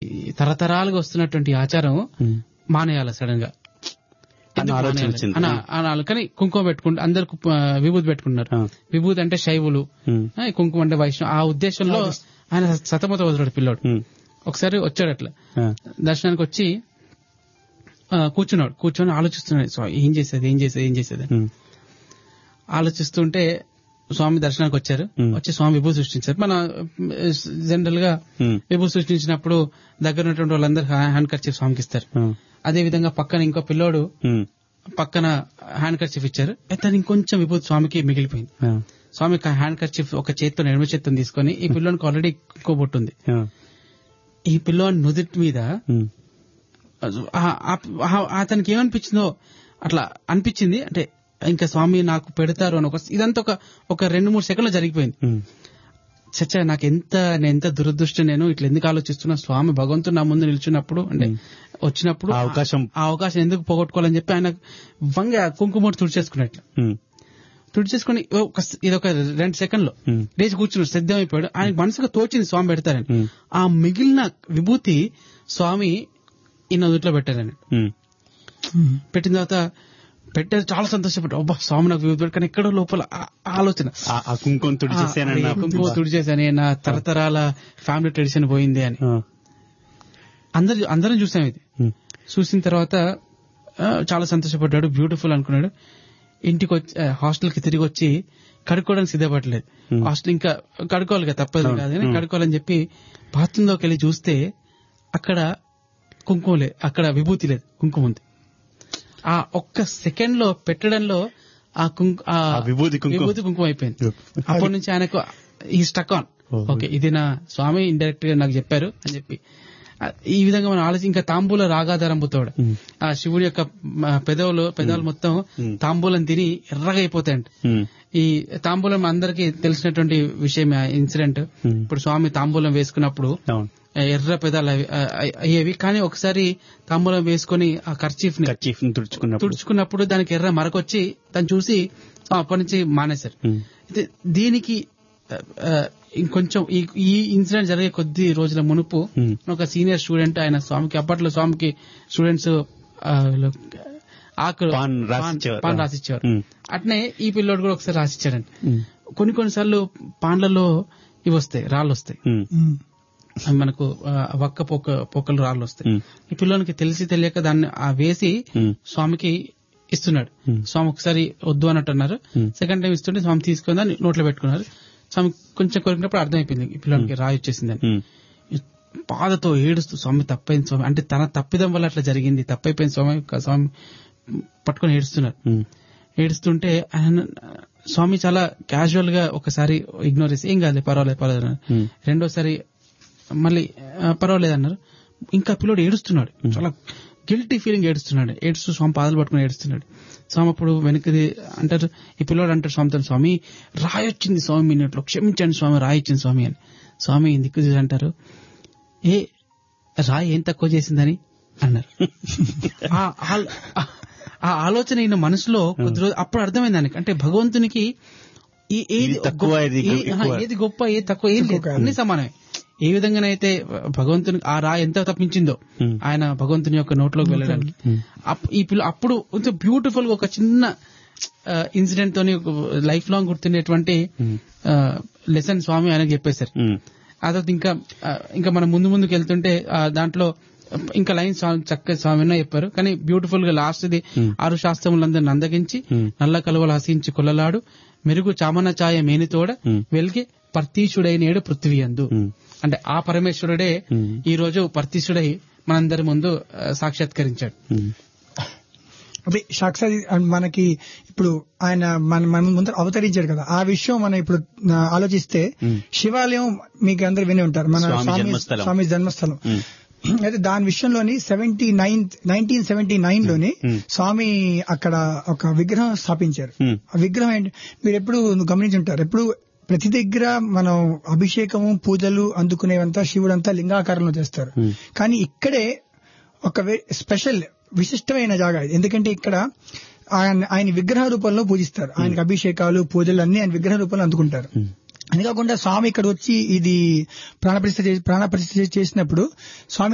ఈ తరతరాలుగా వస్తున్నటువంటి ఆచారం ఉమ్. మానేయాలి సడన్ గా అన్న ఎందుకు ఆలోచన మానేయాలి? వచ్చింది. అన- అనాలి కానీ కుంకుమ పెట్టుకుంటే అందరు కు- ఆ, విభూతి పెట్టుకుంటున్నారు ఆ. విభూతి అంటే శైవులు ఉమ్. ఆ, కుంకుమ అంటే వైష్ణవ ఆ ఉద్దేశంలో ఆయన సతమత వదిలాడు పిల్లోడు ఉమ్. ఒకసారి వచ్చాడు అట్లా ఆ. దర్శనానికి వచ్చి ఆ, కూర్చున్నాడు కూర్చొని ఆలోచిస్తున్నాడు సో ఏం చేసేది ఏం చేసేది ఏం చేసేది అని. ఉమ్. ఆలోచిస్తుంటే స్వామి దర్శనానికి వచ్చారు Hmm. వచ్చి స్వామి విభూతి సృష్టించారు మన జనరల్ గా ఉమ్. విభూతి సృష్టించినప్పుడు దగ్గర ఉన్నటువంటి వాళ్ళందరూ హ్యాండ్ కర్చీఫ్ స్వామికి ఇస్తారు ఆ. అదే విధంగా పక్కన ఇంకో పిల్లోడు ఉమ్. పక్కన హ్యాండ్ కర్చీఫ్ ఇచ్చారు అయితే అది ఇంకొంచెం విభూతి స్వామికి మిగిలిపోయింది ఆ. స్వామి హ్యాండ్ కర్చీఫ్ ఒక చేత్తో ఎడమ చేత్తో తీసుకొని ఈ పిల్లోనికి ఆల్రెడీ ఇంకో బొట్టు ఉంది ఆ. ఈ పిల్లోని నుదుటి మీద ఉమ్. ఆ- ఆ- ఆ- అతనికి ఏమనిపించిందో అట్లా అనిపించింది అంటే ఇంకా స్వామి నాకు పెడతారు అని ఒక ఇదంతా ఒక ఒక రెండు మూడు సెకండ్లు జరిగిపోయింది ఉమ్. చచ్చా నాకు ఎంత నేను ఎంత దురదృష్టం నేను ఇట్లా ఎందుకు ఆలోచిస్తున్నా స్వామి భగవంతుడు నా ముందు నిల్చున్నప్పుడు అంటే వచ్చినప్పుడు ఆ అవకాశం ఆ అవకాశం ఎందుకు పోగొట్టుకోవాలని చెప్పి ఆయన వంగ కుంకుమ తుడిచేసుకున్నట్లు ఉమ్. తుడిచేసుకుని ఒక ఇది ఒక రెండు సెకండ్లో ఉమ్. లేచి కూర్చున్నాడు సిద్ధమైపోయాడు ఆయనకు మనసుగా తోచింది స్వామి పెడతారని ఉమ్. ఆ మిగిలిన విభూతి స్వామి ఈ నదుట్లో పెట్టారని ఉమ్. పెట్టిన తర్వాత పెట్టారు చాలా సంతోషపడ్డా అబ్బా స్వామి నాకు విభూతి పెట్టారు. కానీ ఎక్కడో లోపల ఆ- ఆ ఆలోచన ఆ ఆ కుంకుమ తుడి చేశానన్న ఆ, కుంకుమ తుడిచేసాని నా తరతరాల ఫ్యామిలీ ట్రెడిషన్ పోయింది అని ఆ. అందరు అందరం చూసాం ఇది ఉమ్. చూసిన తర్వాత ఆ, చాలా సంతోషపడ్డాడు బ్యూటిఫుల్ అనుకున్నాడు ఇంటికి వచ్చి హాస్టల్ కి తిరిగి వచ్చి కడుక్కోవడానికి సిద్ధపడలేదు Hmm. హాస్టల్ ఇంకా కడుక్కోవాలి కదా తప్పదు అవును. కాదు కానీ Hmm. కడుక్కోవాలని చెప్పి బాత్రూమ్ లోకి వెళ్ళి చూస్తే అక్కడ కుంకుమ లేదు అక్కడ విభూతి లేదు కుంకుమ ఉంది ఆ ఒక్క సెకండ్ లో పెట్టడంలో ఆ కుంకు ఆ విభూతి కుంకుమ. విభూతి కుంకుమ అయిపోయింది అప్పటి నుంచి ఆయనకు ఈ స్టక్ ఆన్ Oh. ఓకే ఇది నా స్వామి ఇండైరెక్ట్ గా నాకు చెప్పారు అని చెప్పి ఆ, ఈ విధంగా మనం ఆలోచి ఇంకా తాంబూల రాగాధారంబుతోడు Hmm. ఆ శివుడి యొక్క మ, పెదవులు పెదవులు మొత్తం Hmm. తాంబూలం తిని ఎర్రగా అయిపోతాయంట ఉమ్. ఈ తాంబూలం అందరికీ తెలిసినటువంటి విషయం ఇన్సిడెంట్ Hmm. ఇప్పుడు స్వామి తాంబూలం వేసుకున్నప్పుడు అవును ఆ, ఎర్ర పెదాలు అవి- ఆ, అయ్యేవి. అయ్యేవి కానీ ఒకసారి తాంబూలం వేసుకుని ఆ కర్చీఫ్ ని కర్చీఫ్ ని తుడుచుకున్నప్పుడు తుడుచుకున్నప్పుడు దానికి ఎర్ర మరకొచ్చి తను చూసి ఆ, అప్పటి నుంచి మానేశారు ఉమ్. అయితే దీనికి ఆ, ఆ, ఇంకొంచెం ఈ ఈ ఇన్సిడెంట్ జరిగే కొద్ది రోజుల మునుపు Hmm. ఒక సీనియర్ స్టూడెంట్ ఆయన స్వామికి అప్పట్లో స్వామికి స్టూడెంట్స్ ఆకులు పాన్ పాన్- రాసిచ్చేవారు. పాన్ రాసిచ్చేవారు ఉమ్. అట్నే ఈ పిల్లోడు కూడా ఒకసారి రాసిచ్చారండి ఉమ్. కొన్ని కొన్నిసార్లు పాన్లలో ఇవి వస్తాయి రాళ్ళు వస్తాయి ఉమ్. ఉమ్. అవి మనకు ఆ, వక్క పొక్క పొక్కలు రాళ్ళు వస్తాయి ఉమ్. ఈ పిల్లోనికి తెలిసి తెలియక దాన్ని ఆ వేసి ఉమ్. స్వామికి ఇస్తున్నాడు Hmm. స్వామి ఒకసారి వద్దు అన్నట్టు అన్నారు Hmm. సెకండ్ టైం ఇస్తుంటే స్వామి తీసుకుని దాన్ని నోట్లో పెట్టుకున్నారు స్వామి కొంచెం కొరికినప్పుడు అర్థమైపోయింది ఈ పిల్లోనికి రాయి వచ్చేసిందని ఉమ్. బాధతో ఏడుస్తూ స్వామి తప్పైంది స్వామి అంటే తన తప్పిదం వల్ల అట్లా జరిగింది తప్పైపోయింది స్వామి స్వామి పట్టుకొని ఏడుస్తున్నారు ఉమ్. ఏడుస్తుంటే ఆయన స్వామి చాలా క్యాజువల్ గా ఒకసారి ఇగ్నోర్ చేసి ఏం కాదు పర్వాలేదు పర్వాలేదు అన్నారు. ఉమ్. రెండోసారి మళ్ళీ ఆ, పర్వాలేదు అన్నారు ఇంకా పిల్లోడు ఏడుస్తున్నాడు చాలా గిల్టీ ఫీలింగ్ ఏడుస్తున్నాడు ఏడుస్తూ స్వామి పాదాలు పట్టుకుని ఏడుస్తున్నాడు స్వామి అప్పుడు వెనక్కి అంటారు ఈ పిల్లోడు అంటారు స్వామితో స్వామి రాయి వచ్చింది స్వామి మీ నోట్లో క్షమించండి స్వామి రాయి వచ్చింది స్వామి అని స్వామి దిక్కు చూసి అంటారు ఏ రాయి ఏం తక్కువ చేసిందని అన్నారు ఆ ఆల్- ఆ ఆలోచన ఈయన మనసులో కొద్ది రోజు అప్పుడు అర్థమైంది ఆయనకి అంటే భగవంతునికి ఈ- ఏది ఇది తక్కువ, గొప్ప- ఇది ఏ- ఎక్కువ. ఆ, ఏది గొప్ప ఏది తక్కువ ఏం లేదు తక్కువ అన్ని సమానమే ఏ విధంగానైతే భగవంతునికి ఆ రా ఎంత తప్పించిందో Hmm. ఆయన భగవంతుని యొక్క నోట్లోకి వెళ్ళడానికి Hmm. అప్- ఈ పిల్ల అప్పుడు బ్యూటిఫుల్ గా ఒక చిన్న ఇన్సిడెంట్ తోని లైఫ్ లాంగ్ గుర్తుండేటువంటి Hmm. లెసన్ స్వామి ఆయనకు చెప్పేశారు ఉమ్. ఆ తర్వాత ఇంకా ఆ, ఇంకా మనం ముందు ముందుకు వెళ్తుంటే ఆ, దాంట్లో ఇంకా లైన్ చక్క స్వామినో చెప్పారు కానీ బ్యూటిఫుల్ గా లాస్ట్ ఇది Hmm. ఆరు శాస్త్రములందరిని అందగించి Hmm. నల్ల కలువలు హసించి కొల్లలాడు మెరుగు చామన ఛాయ మేనితోడ Hmm. వెలిగి పర్తీషుడైనేడు పృథ్వీ అందు Hmm. అంటే ఆ పరమేశ్వరుడే Hmm. ఈ రోజు పర్తీషుడై మనందరి ముందు ఆ, సాక్షాత్కరించాడు ఉమ్. అదే సాక్షాత్ మనకి ఇప్పుడు ఆయన మన మన ముందర అవతరించాడు కదా ఆ విషయం మనం ఇప్పుడు ఆ, ఆలోచిస్తే Hmm. శివాలయం మీకు అందరు విని ఉంటారు మన స్వామి స్వామి జన్మస్థలం. స్వామి జన్మస్థలం ఉమ్. అయితే దాని విషయంలోని seventy nine nineteen seventy nine లోని Hmm. స్వామి అక్కడ ఒక విగ్రహం స్థాపించారు Hmm. ఆ విగ్రహం ఏంటి మీరు ఎప్పుడు గమనించి ఉంటారు ఎప్పుడు ప్రతి దగ్గర మనం అభిషేకము పూజలు అందుకునేవంతా శివుడంతా లింగాకారంలో చేస్తారు Hmm. కానీ ఇక్కడే ఒక వే- స్పెషల్ విశిష్టమైన జాగా ఇది ఎందుకంటే ఇక్కడ ఆయన ఆయన విగ్రహ రూపంలో పూజిస్తారు ఆయనకి అభిషేకాలు పూజలు అన్ని ఆయన విగ్రహ రూపంలో అందుకుంటారు Hmm. అది కాకుండా స్వామి ఇక్కడ వచ్చి ఇది ప్రాణప్రతిష్ఠ చే- ప్రాణప్రతిష్ఠ చేసినప్పుడు స్వామి